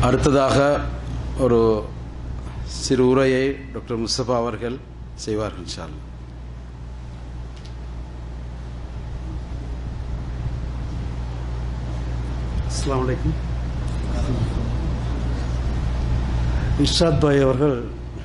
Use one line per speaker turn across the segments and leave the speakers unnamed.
அடுத்ததாக ஒரு சிறு உரையை டாக்டர் முஸ்தபா அவர்கள் செய்வார்கள் இன்ஷா அல்லாஹ்.
அஸ்ஸலாமு அலைக்கும் இர்ஷாத் பாய் அவர்கள்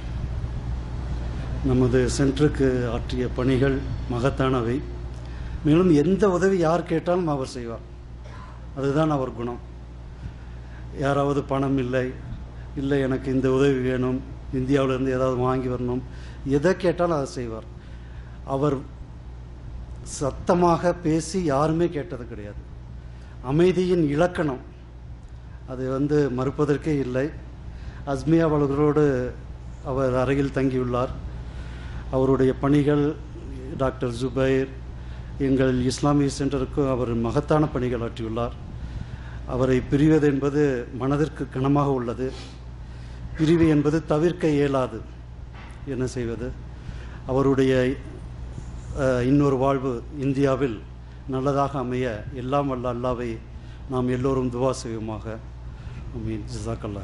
நமது சென்டருக்கு ஆற்றிய பணிகள் மகத்தானவை மேலும் எந்த உதவி யார் கேட்டாலும் அவர் செய்வார் அதுதான் அவர் குணம் யாராவது பணம் இல்லை இல்லை எனக்கு இந்த உதவி வேணும் இந்தியாவிலேருந்து ஏதாவது வாங்கி வரணும் எதை கேட்டாலும் அதை செய்வார் அவர் சத்தமாக பேசி யாருமே கேட்டது கிடையாது அமைதியின் இலக்கணம் அது வந்து மறுப்பதற்கே இல்லை அஸ்மியா அவர்களோடு அவர் அருகில் தங்கியுள்ளார் அவருடைய பணிகள் டாக்டர் ஜுபைர் எங்கள் இஸ்லாமிய சென்டருக்கு அவர் மகத்தான பணிகள் ஆற்றியுள்ளார் அவரை பிரிவது என்பது மனதிற்கு கனமாக உள்ளது பிரிவு என்பது தவிர்க்க இயலாது என்ன செய்வது அவருடைய அஹ், இன்னொரு வாழ்வு இந்தியாவில் நல்லதாக அமைய எல்லாம் வல்ல அல்லாவை நாம் எல்லோரும் துவா செய்வோமாக அமீன் ஜிசாக்கல்லா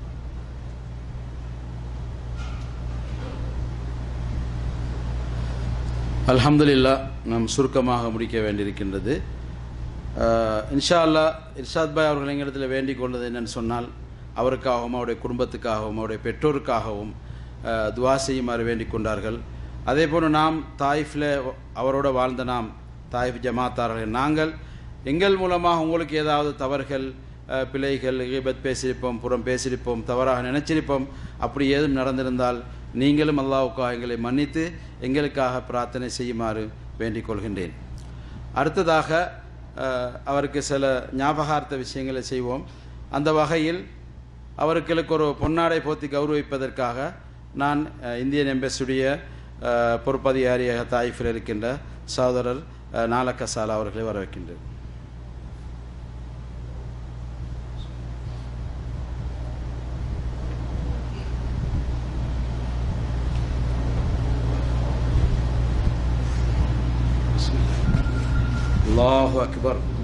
அல்ஹம்துலில்லா நாம் சுருக்கமாக முடிக்க வேண்டியிருக்கின்றது அஹ், இன்ஷா அல்லாஹ் இர்ஷாத் பாய் அவர்கள் எங்களிடத்தில் வேண்டிக் கொண்டது என்னன்னு சொன்னால் அவருக்காகவும் அவருடைய குடும்பத்துக்காகவும் அவருடைய பெற்றோருக்காகவும் அஹ், துவா செய்யுமாறு வேண்டிக் கொண்டார்கள் அதே போன்று நாம் தாயிஃபில் அவரோட வாழ்ந்த நாம் தாயிஃப் ஜமாத்தார்கள் நாங்கள் எங்கள் மூலமாக உங்களுக்கு ஏதாவது தவறுகள் அஹ், பிழைகள் ஈபத் பேசியிருப்போம் புறம் பேசியிருப்போம் தவறாக நினைச்சிருப்போம் அப்படி ஏதும் நடந்திருந்தால் நீங்களும் அல்லாவுக்காக எங்களை மன்னித்து எங்களுக்காக பிரார்த்தனை செய்யுமாறு வேண்டிக் கொள்கின்றேன் அடுத்ததாக அஹ், அவருக்கு சில ஞாபகார்த்த விஷயங்களை செய்வோம் அந்த வகையில் அவர்களுக்கு ஒரு பொன்னாடை போத்தி கௌரவிப்பதற்காக நான் அஹ், இந்தியன் எம்பசியுடைய அஹ், பொறுப்பதிகாரியாக தாயிஃபில் இருக்கின்ற சகோதரர் அஹ், நாலக்கசாலா அவர்களை வரவேற்கின்றேன் அல்லாஹு அக்பர்